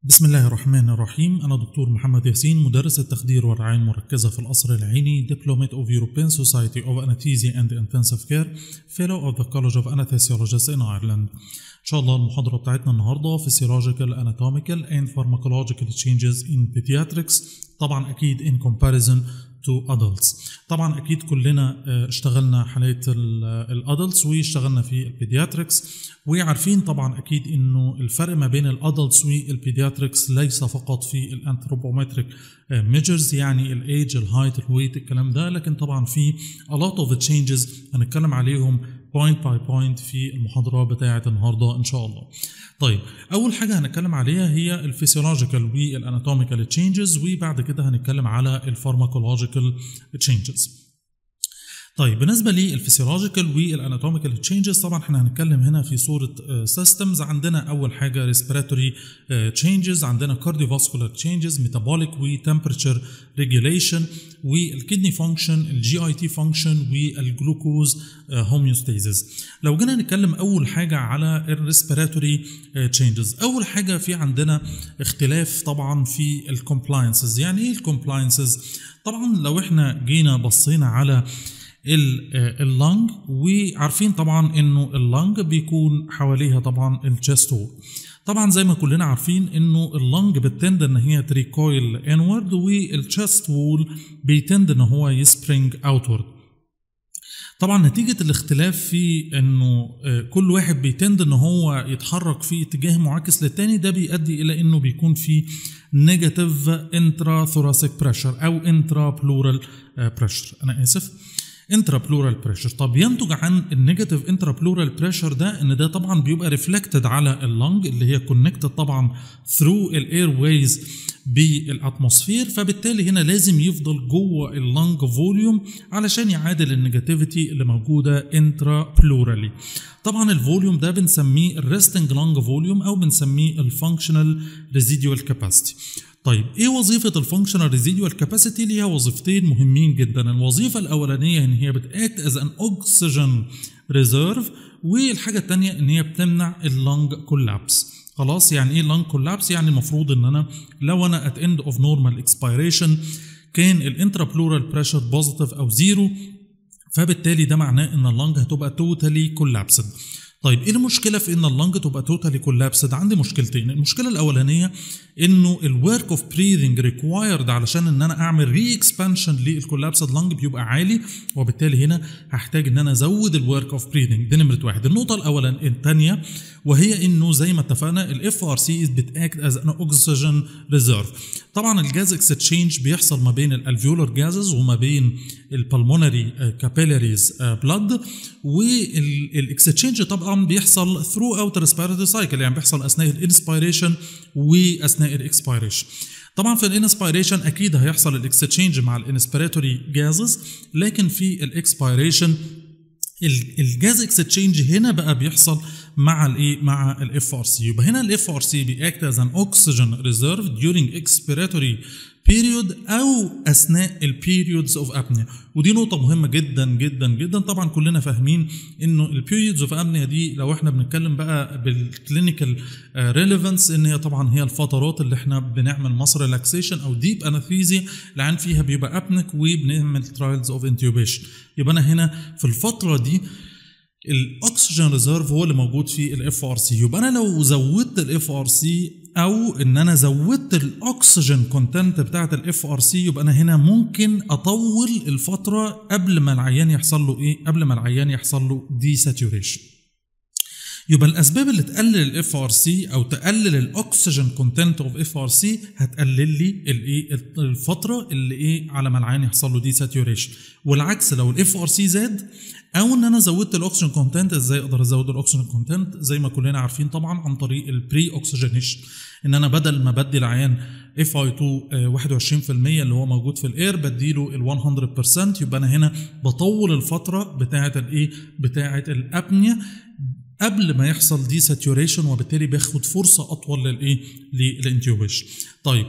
بسم الله الرحمن الرحيم أنا دكتور محمد ياسين مدرس التخدير والرعاية المركزة في القصر العيني Diplomate of European Society of Anesthesia and Intensive Care Fellow of the College of Anesthesiologists in Ireland إن شاء الله المحاضرة بتاعتنا النهاردة Physiological Anatomical and Pharmacological Changes in Pediatrics طبعا أكيد in comparison to adults طبعا اكيد كلنا اشتغلنا حالات الادلتس واشتغلنا في البيدياتريكس وعارفين طبعا اكيد انه الفرق ما بين الادلتس والبيدياتريكس ليس فقط في الانثروبومتريك ميجرز يعني الايج الهايت الويت الكلام ده لكن طبعا في a lot of changes هنتكلم عليهم بوينت باي بوينت في المحاضره بتاعه النهارده ان شاء الله. طيب اول حاجه هنتكلم عليها هي الفسيولوجيكال والاناتوميكال تشينجز وبعد كده هنتكلم على الفارماكولوجيكال تشينجز. طيب بالنسبه للفسيولوجيكال والاناتوميكال تشينجز طبعا احنا هنتكلم هنا في صوره سيستمز عندنا اول حاجه ريسبيراتوري تشينجز عندنا كارديوفاسكولار تشينجز ميتابوليك وتمبرتشر ريجوليشن والكدني فانكشن الجي اي تي فانكشن والجلوكوز هوميوستاسيس لو جينا نتكلم اول حاجه على الريسبيراتوري تشينجز اول حاجه في عندنا اختلاف طبعا في الكومبلاينسز يعني ايه الكومبلاينسز طبعا لو احنا جينا بصينا على اللنج وعارفين طبعا انه اللنج بيكون حواليها طبعا الجست وول طبعا زي ما كلنا عارفين انه اللنج بتند ان هي تريكويل انورد والشست وول بيتند ان هو يسبرينج اوتورد طبعا نتيجة الاختلاف في انه كل واحد بيتند ان هو يتحرك في اتجاه معاكس للتاني ده بيؤدي الى انه بيكون في نيجاتيف انترا ثوراسيك بريشر او انترا بلورال بريشر انا اسف انترا بلورال بريشر طب ينتج عن النيجاتيف انترا بلورال بريشر ده ان ده طبعا بيبقى ريفلكتد على اللنج اللي هي كونكتد طبعا ثرو الاير ويز بالاتموسفير فبالتالي هنا لازم يفضل جوه اللنج فوليوم علشان يعادل النيجاتيفيتي اللي موجوده انترا بلورالي طبعا الفوليوم ده بنسميه الريستنج لنج فوليوم او بنسميه الفانكشنال ريزيديوال كاباسيتي طيب ايه وظيفه الفانكشنال ريزيديوال كاباسيتي ليها وظيفتين مهمين جدا الوظيفه الاولانيه ان هي بتاكت از ان اوكسجين ريزيرف والحاجه الثانيه ان هي بتمنع اللنج كولابس خلاص يعني ايه لانج كولابس يعني المفروض ان انا لو انا ات اند اوف نورمال اكسبيريشن كان الانترا بلورال بريشر بوزيتيف او زيرو فبالتالي ده معناه ان اللنج هتبقى توتالي كولابسد طيب ايه المشكله في ان اللنج تبقى توتالي كولابسد عندي مشكلتين المشكله الاولانيه انه الورك اوف بريذنج ريكوايرد علشان ان انا اعمل ري اكسبانشن للكولابسد لنج بيبقى عالي وبالتالي هنا هحتاج ان انا ازود الورك اوف بريذنج دي نمره واحد النقطه الاولانيه الثانيه وهي انه زي ما اتفقنا الاف ار سي بتاكت از ان اوكسجين ريزيرف طبعا الجاز اكستشينج بيحصل ما بين الالفيولار جازز وما بين البلمونري كابيلاريز بلاد والاكستشينج طبعا بيحصل ثرو اوت ريسبيراتوري سايكل يعني بيحصل اثناء الانسبيريشن واثناء الاكسبيريشن طبعا في الانسبيريشن اكيد هيحصل الاكستشينج مع الانسبيراتوري جازز لكن في الاكسبيريشن الجاز اكستشينج هنا بقى بيحصل مع الايه مع الاف ار سي يبقى هنا الاف ار سي بيأكت از ان اوكسجين ريزيرف during expiratory بيريود او اثناء البيريودز اوف ابنيا ودي نقطه مهمه جدا جدا جدا طبعا كلنا فاهمين انه البيريودز اوف ابنيا دي لو احنا بنتكلم بقى بالكلينيكال ريليفنس ان هي طبعا هي الفترات اللي احنا بنعمل مصر ريلاكسيشن او ديب اناثيزيا العين فيها بيبقى ابنك وبنعمل ترايلز اوف انتيوبيشن يبقى انا هنا في الفتره دي الاكسجين ريزيرف هو اللي موجود في الاف ار سي يبقى انا لو زودت الاف ار سي او ان انا زودت الاكسجين كونتنت بتاعه الاف ار سي يبقى انا هنا ممكن اطول الفتره قبل ما العيان يحصل له ايه قبل ما العيان يحصل له دي ساتوريشن يبقى الاسباب اللي تقلل الاف ار سي او تقلل الاكسجين كونتنت اوف اف ار سي هتقلل لي الايه الفتره اللي ايه على ما العين يحصل له دي ساتوريشن والعكس لو الاف ار سي زاد او ان انا زودت الاكسجين كونتنت ازاي اقدر ازود الاكسجين كونتنت زي ما كلنا عارفين طبعا عن طريق البري اوكسجينيشن ان انا بدل ما بدي العيان اف اي 2 21% اللي هو موجود في الاير بديله ال 100% يبقى انا هنا بطول الفتره بتاعه الايه بتاعه الابنيا قبل ما يحصل دي ساتوريشن وبالتالي بياخد فرصه اطول للايه للانتيوبيشن طيب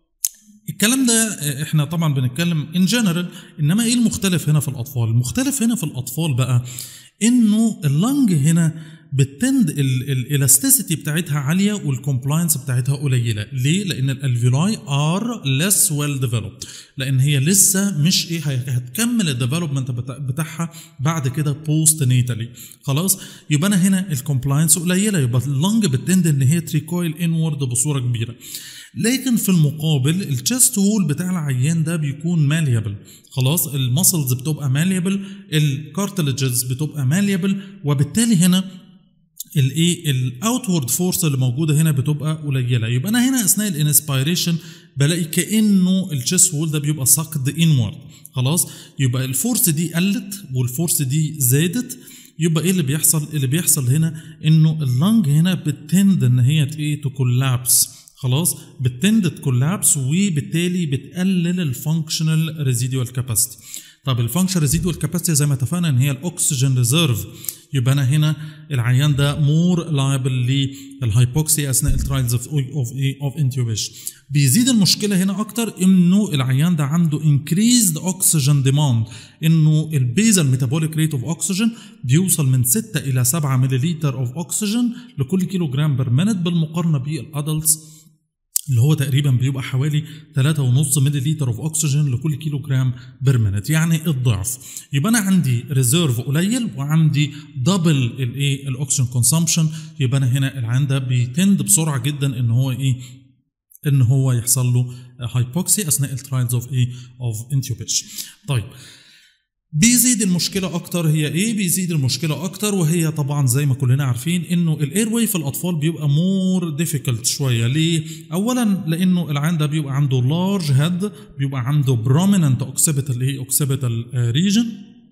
الكلام ده احنا طبعا بنتكلم ان جنرال انما ايه المختلف هنا في الاطفال المختلف هنا في الاطفال بقى انه اللنج هنا بتند الالاستيسيتي بتاعتها عاليه والكومبلاينس بتاعتها قليله ليه لان الالفيولاي ار ليس ويل ديفلوبد لان هي لسه مش ايه هتكمل الديفلوبمنت بتاعها بعد كده بوست نيتالي خلاص يبقى انا هنا الكومبلاينس قليله يبقى اللنج بتند ان هي تريكويل انورد بصوره كبيره لكن في المقابل التشست وول بتاع العيان ده بيكون ماليبل خلاص المسلز بتبقى ماليبل الكارتلجز بتبقى ماليبل وبالتالي هنا الايه الاوتورد فورس اللي موجوده هنا بتبقى قليله يبقى انا هنا اثناء الانسبيريشن بلاقي كانه التشست وول ده بيبقى ساكد انورد خلاص يبقى الفورس دي قلت والفورس دي زادت يبقى ايه اللي بيحصل اللي بيحصل هنا انه اللنج هنا بتند ان هي ايه تكولابس خلاص بتند تكولابس وبالتالي بتقلل الفانكشنال ريزيدوال كاباسيتي طب الفانكشن ريزيدوال كاباسيتي زي ما اتفقنا ان هي الاكسجين ريزيرف يبقى انا هنا العيان ده مور لايبل للهايبوكسيا اثناء الترايلز اوف اوف اوف انتوبيشن بيزيد المشكله هنا اكتر انه العيان ده عنده انكريزد اوكسجين ديماند انه البيزل ميتابوليك ريت اوف اوكسجين بيوصل من 6 الى 7 ملليلتر اوف اوكسجين لكل كيلو جرام بير مينت بالمقارنه بالادلتس اللي هو تقريبا بيبقى حوالي 3.5 مللي لتر اوف اكسجين لكل كيلو جرام بير مينت يعني الضعف يبقى انا عندي ريزيرف قليل وعندي دبل الايه الاكسجين كونسامشن يبقى انا هنا العيان ده بيتند بسرعه جدا ان هو ايه ان هو يحصل له هايبوكسي اثناء الترايلز اوف ايه اوف انتوبيشن طيب بيزيد المشكلة أكتر هي إيه؟ بيزيد المشكلة أكتر وهي طبعا زي ما كلنا عارفين إنه الإير واي في الأطفال بيبقى مور ديفيكلت شوية، ليه؟ أولاً لأنه العين ده بيبقى عنده لارج هيد بيبقى عنده بروميننت أوكسيبيتال إيه؟ أوكسيبيتال ريجن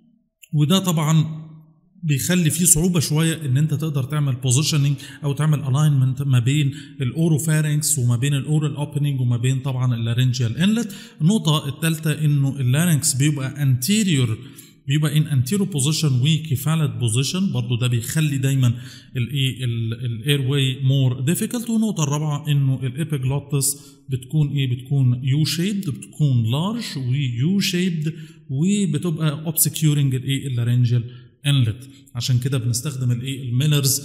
وده طبعا بيخلي فيه صعوبة شوية إن أنت تقدر تعمل بوزيشننج أو تعمل الاينمنت ما بين الأوروفارينكس وما بين الأورال أوبننج وما بين طبعا اللارنجيال انلت. النقطة الثالثة إنه اللارنكس بيبقى انتيريور بيبقى ان انتيرو بوزيشن وكفالت بوزيشن برضو ده بيخلي دايما الايه الاير واي مور ديفيكلت والنقطه الرابعه انه الابيجلوتس بتكون ايه بتكون يو شيبد بتكون لارج ويو شيبد وبتبقى اوبسكيورنج الايه اللارنجيال انلت عشان كده بنستخدم الايه الميلرز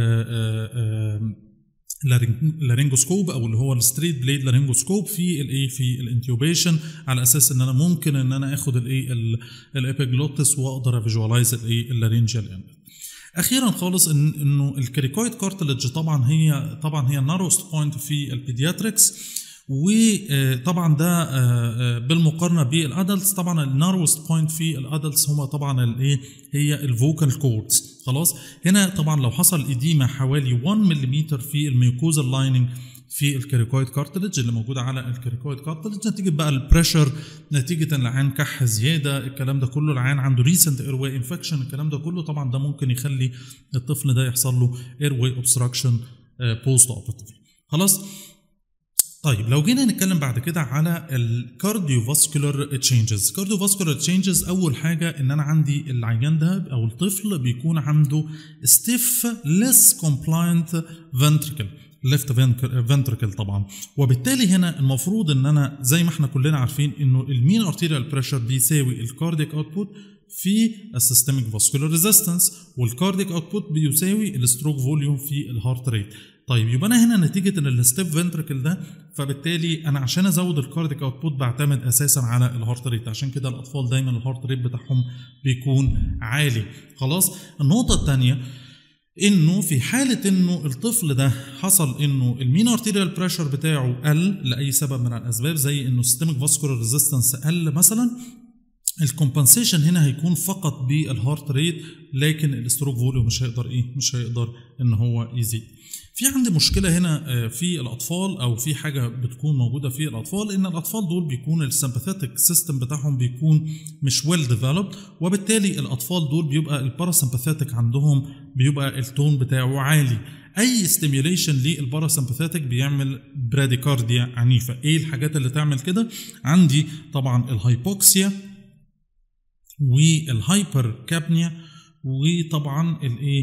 لارينجوسكوب او اللي هو الستريت بليد لارينجوسكوب في الايه في الانتيوبيشن على اساس ان انا ممكن ان انا اخد الايه الابيجلوتس واقدر افيجواليز الايه اللارينجيال انلت اخيرا خالص إن انه الكريكويد كارتلج طبعا هي طبعا هي الناروست بوينت في البيدياتريكس وطبعا ده بالمقارنه بالادلتس طبعا الناروست بوينت في الادلتس هما طبعا الايه هي الفوكال كوردز خلاص هنا طبعا لو حصل اديمه حوالي 1 ملم في الميوكوزال لايننج في الكريكويد كارتلج اللي موجوده على الكريكويد كارتلج نتيجه بقى البريشر نتيجه ان العين كح زياده الكلام ده كله العين عنده ريسنت اير واي انفكشن الكلام ده كله طبعا ده ممكن يخلي الطفل ده يحصل له اير واي اوبستراكشن بوست اوبرتيف خلاص طيب لو جينا نتكلم بعد كده على الكارديوفاسكولار تشينجز كارديوفاسكولار تشينجز اول حاجه ان انا عندي العيان ده او الطفل بيكون عنده ستيف ليس كومبلاينت فنتريكل ليفت فنتريكل طبعا وبالتالي هنا المفروض ان انا زي ما احنا كلنا عارفين انه المين ارتيريال بريشر بيساوي الكاردياك اوتبوت في السيستميك فاسكولار ريزيستنس والكارديك اوتبوت بيساوي الستروك فوليوم في الهارت ريت طيب يبقى انا هنا نتيجه ان الستيف فنتركل ده فبالتالي انا عشان ازود الكارديك اوتبوت بعتمد اساسا على الهارت ريت عشان كده الاطفال دايما الهارت ريت بتاعهم بيكون عالي خلاص النقطه الثانيه انه في حاله انه الطفل ده حصل انه المين ارتيريال بريشر بتاعه قل لاي سبب من الاسباب زي انه سيستميك فاسكولار ريزيستنس قل مثلا الكومبنسيشن هنا هيكون فقط بالهارت ريت لكن الاستروك فوليوم مش هيقدر ايه مش هيقدر ان هو يزيد في عندي مشكلة هنا في الأطفال أو في حاجة بتكون موجودة في الأطفال إن الأطفال دول بيكون السمباثيتك سيستم بتاعهم بيكون مش ويل ديفلوبد وبالتالي الأطفال دول بيبقى الباراسمباثيتك عندهم بيبقى التون بتاعه عالي اي ستيميوليشن للباراسمباثيتك بيعمل براديكارديا عنيفه ايه الحاجات اللي تعمل كده عندي طبعا الهايبوكسيا والهايبر كابنيا وطبعا الايه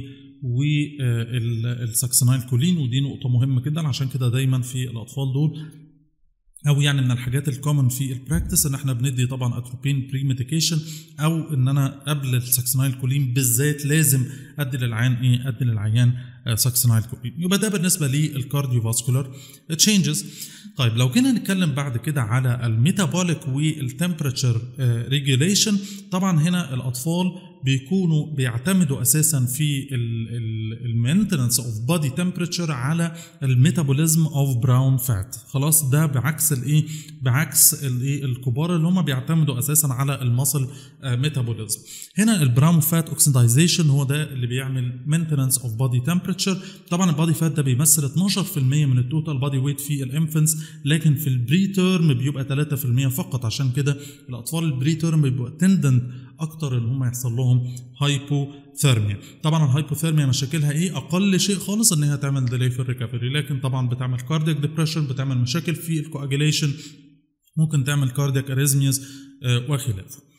والساكسينايل كولين ودي نقطة مهمة جدا عشان كده دايما في الأطفال دول او يعني من الحاجات الكومن في البراكتس ان احنا بندي طبعا اتروبين بري ميديكيشن او ان انا قبل الساكسينايل كولين بالذات لازم ادي للعيان ايه ادي للعيان ساكسينايل كولين يبقى ده بالنسبه للكارديوفاسكولار تشينجز طيب لو جينا نتكلم بعد كده على الميتابوليك والتمبراتشر ريجوليشن طبعا هنا الاطفال بيكونوا بيعتمدوا اساسا في المينتنس اوف بادي تمبراتشر على الميتابوليزم اوف براون فات خلاص ده بعكس الايه بعكس الايه الكبار اللي هم بيعتمدوا اساسا على المصل ميتابوليزم هنا البراون فات اوكسيدايزيشن هو ده اللي بيعمل مينتنس اوف بادي تمبراتشر طبعا البادي فات ده بيمثل 12% من التوتال بادي ويت في الانفنتس لكن في البري تيرم بيبقى 3% فقط عشان كده الاطفال البري تيرم بيبقوا تندنت اكتر ان هم يحصل لهم هايبوثيرميا طبعا الهايبوثيرميا مشاكلها ايه اقل شيء خالص ان هي تعمل ديلي في الريكفري لكن طبعا بتعمل كاردياك ديبريشن بتعمل مشاكل في الكواجيليشن ممكن تعمل كاردياك اريزمياز وخلافه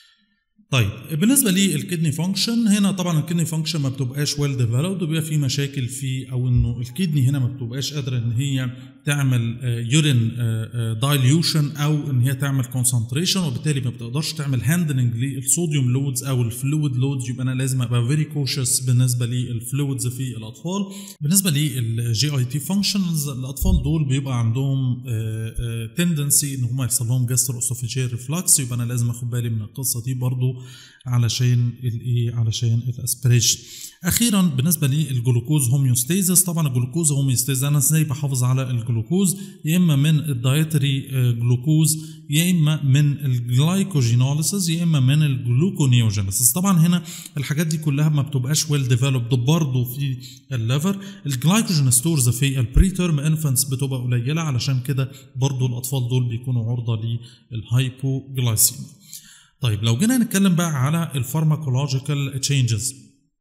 طيب بالنسبه للكدني فانكشن هنا طبعا الكدني فانكشن ما بتبقاش ويل ديفلوبد وبيبقى في مشاكل في او انه الكدني هنا ما بتبقاش قادره ان هي تعمل يورين دايليوشن او ان هي تعمل كونسنتريشن وبالتالي ما بتقدرش تعمل هاندلنج للصوديوم لودز او الفلويد لودز يبقى انا لازم ابقى فيري كوشس بالنسبه للفلويدز في الاطفال بالنسبه للجي اي تي فانكشنز الاطفال دول بيبقى عندهم تندنسي ان هم يحصل لهم جاسترو اسوفيجيال ريفلكس يبقى انا لازم اخد بالي من القصه دي برضو علشان الايه علشان الاسبريشن اخيرا بالنسبه للجلوكوز هوميوستيزس طبعا الجلوكوز هوميوستيزس انا ازاي بحافظ على الجلوكوز يا اما من الدايتري جلوكوز يا اما من الجلايكوجينوليسيس يا اما من الجلوكونيوجينيسيس طبعا هنا الحاجات دي كلها ما بتبقاش ويل ديفلوبد برضه في الليفر الجلايكوجين ستورز في البري تيرم انفانتس بتبقى قليله علشان كده برضه الاطفال دول بيكونوا عرضه للهايبوجلايسيميا طيب لو جينا نتكلم بقى على الفارماكولوجيكال تشينجز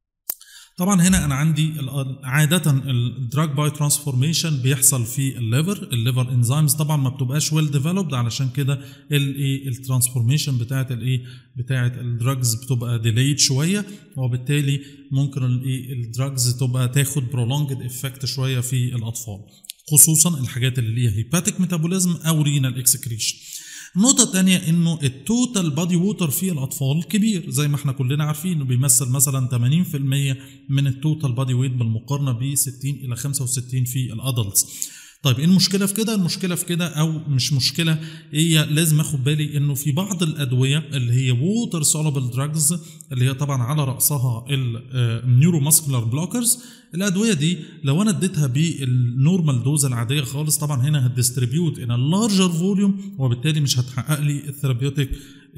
طبعا هنا انا عندي عاده الدراج باي ترانسفورميشن بيحصل في الليفر الليفر انزيمز طبعا ما بتبقاش ويل ديفلوبد علشان كده الايه الترانسفورميشن بتاعه الايه بتاعه الدراجز بتبقى ديليد شويه وبالتالي ممكن الايه الدراجز تبقى تاخد برولونجد افكت شويه في الاطفال خصوصا الحاجات اللي ليها هيباتيك ميتابوليزم او رينال اكسكريشن النقطة الثانية انه التوتال بادي ووتر في الاطفال كبير زي ما احنا كلنا عارفين انه بيمثل مثلا 80% من التوتال بادي ويت بالمقارنة ب 60 الى 65 في الادلتس طيب ايه المشكله في كده المشكله في كده او مش مشكله هي لازم اخد بالي انه في بعض الادويه اللي هي ووتر سولوبل دراجز اللي هي طبعا على راسها النيورو ماسكولار بلوكرز الادويه دي لو انا اديتها بالنورمال دوز العاديه خالص طبعا هنا هتديستريبيوت ان لارجر فوليوم وبالتالي مش هتحقق لي الثيرابيوتيك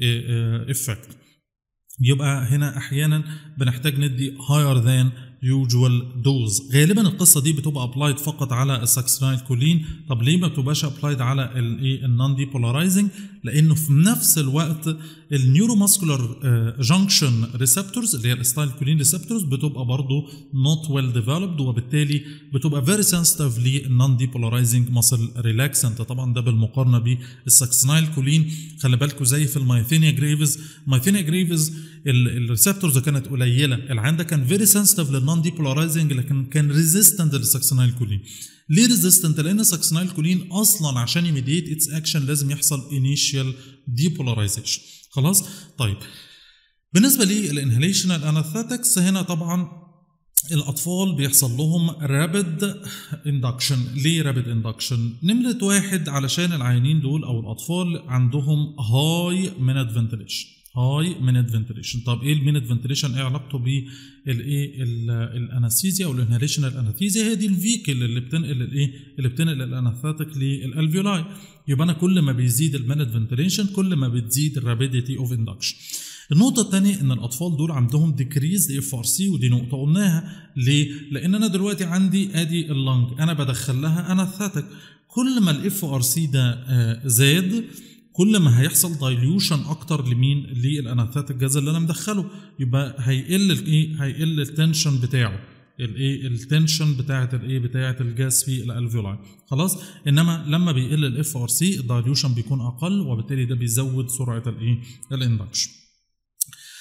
افكت يبقى هنا احيانا بنحتاج ندي هاير ذان يوجوال دوز غالبا القصه دي بتبقى ابلايد فقط على الساكسينايل كولين طب ليه ما بتبقاش ابلايد على الايه النون ديبولارايزنج لانه في نفس الوقت النيورو ماسكولار جانكشن ريسبتورز اللي هي الستايل كولين ريسبتورز بتبقى برضه نوت ويل ديفلوبد وبالتالي بتبقى فيري سنسيتيف للنون ديبولارايزنج ماسل ريلاكسنت طبعا ده بالمقارنه بالساكسينايل كولين خلي بالكم زي في المايثينيا جريفز مايثينيا جريفز الريسبتورز كانت قليله العين ده كان فيري سنسيتيف للنون ديبولارايزنج لكن كان ريزيستنت للساكسينايل كولين ليه ريزيستنت لان الساكسينايل كولين اصلا عشان يميديت اتس اكشن لازم يحصل انيشال ديبولارايزيشن خلاص طيب بالنسبه للانهليشنال اناثيتكس هنا طبعا الاطفال بيحصل لهم رابد اندكشن ليه رابد اندكشن نمره واحد علشان العيانين دول او الاطفال عندهم هاي مينت فنتليشن هاي مينت فنتليشن طب ايه المينت فنتليشن ايه علاقته بالايه الانستيزيا او الانهاليشنال انستيزيا هي دي الفيكل اللي بتنقل الايه اللي بتنقل الانستاتيك للالفيولاي يبقى انا كل ما بيزيد المينت فنتليشن كل ما بتزيد الرابيديتي اوف اندكشن النقطة الثانية إن الأطفال دول عندهم ديكريز اف ار سي ودي نقطة قلناها ليه؟ لأن أنا دلوقتي عندي أدي اللنج أنا بدخل لها أناثاتيك كل ما الاف ار سي ده زاد كل ما هيحصل دايليوشن اكتر لمين للاناثات الجاز اللي انا مدخله يبقى هيقل الايه هيقل التنشن بتاعه الايه التنشن بتاعه الايه بتاعه الجاز في الالفيولاي خلاص انما لما بيقل الاف ار سي الدايليوشن بيكون اقل وبالتالي ده بيزود سرعه الايه الاندكشن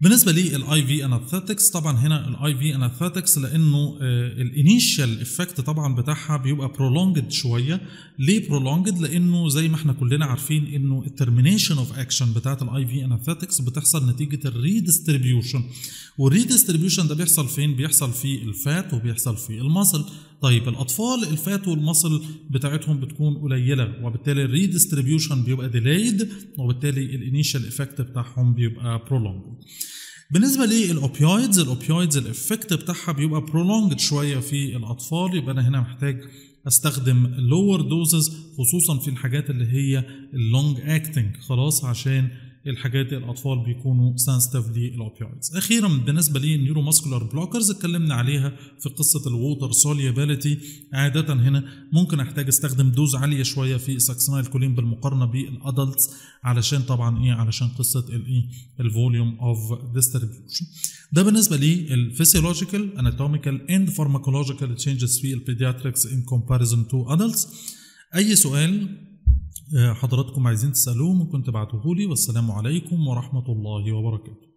بالنسبه للاي في اناثيتكس طبعا هنا الاي في اناثيتكس لانه الانيشال افكت طبعا بتاعها بيبقى برولونجد شويه ليه برولونجد لانه زي ما احنا كلنا عارفين انه الترمينيشن اوف اكشن بتاعت الاي في اناثيتكس بتحصل نتيجه الريديستريبيوشن والريديستريبيوشن ده بيحصل فين بيحصل في الفات وبيحصل في المصل طيب الاطفال الفات والمصل بتاعتهم بتكون قليله وبالتالي الريديستريبيوشن بيبقى ديلايد وبالتالي الانيشال افكت بتاعهم بيبقى برولونجد بالنسبه للاوبيويدز الاوبيويدز الافكت بتاعها بيبقى برولونجد شويه في الاطفال يبقى انا هنا محتاج استخدم لور دوزز خصوصا في الحاجات اللي هي اللونج اكتنج خلاص عشان الحاجات دي الاطفال بيكونوا سنسيتيف للاوبيويدز اخيرا بالنسبه للنيورو ماسكولار بلوكرز اتكلمنا عليها في قصه الووتر سوليبيليتي عاده هنا ممكن احتاج استخدم دوز عاليه شويه في ساكسينايل كولين بالمقارنه بالادلتس علشان طبعا ايه علشان قصه الايه الفوليوم اوف ديستريبيوشن ده بالنسبه للفسيولوجيكال اناتوميكال اند فارماكولوجيكال تشينجز في البيدياتريكس ان كومباريزون تو ادلتس اي سؤال حضراتكم عايزين تسألوه ممكن تبعتوه لي والسلام عليكم ورحمة الله وبركاته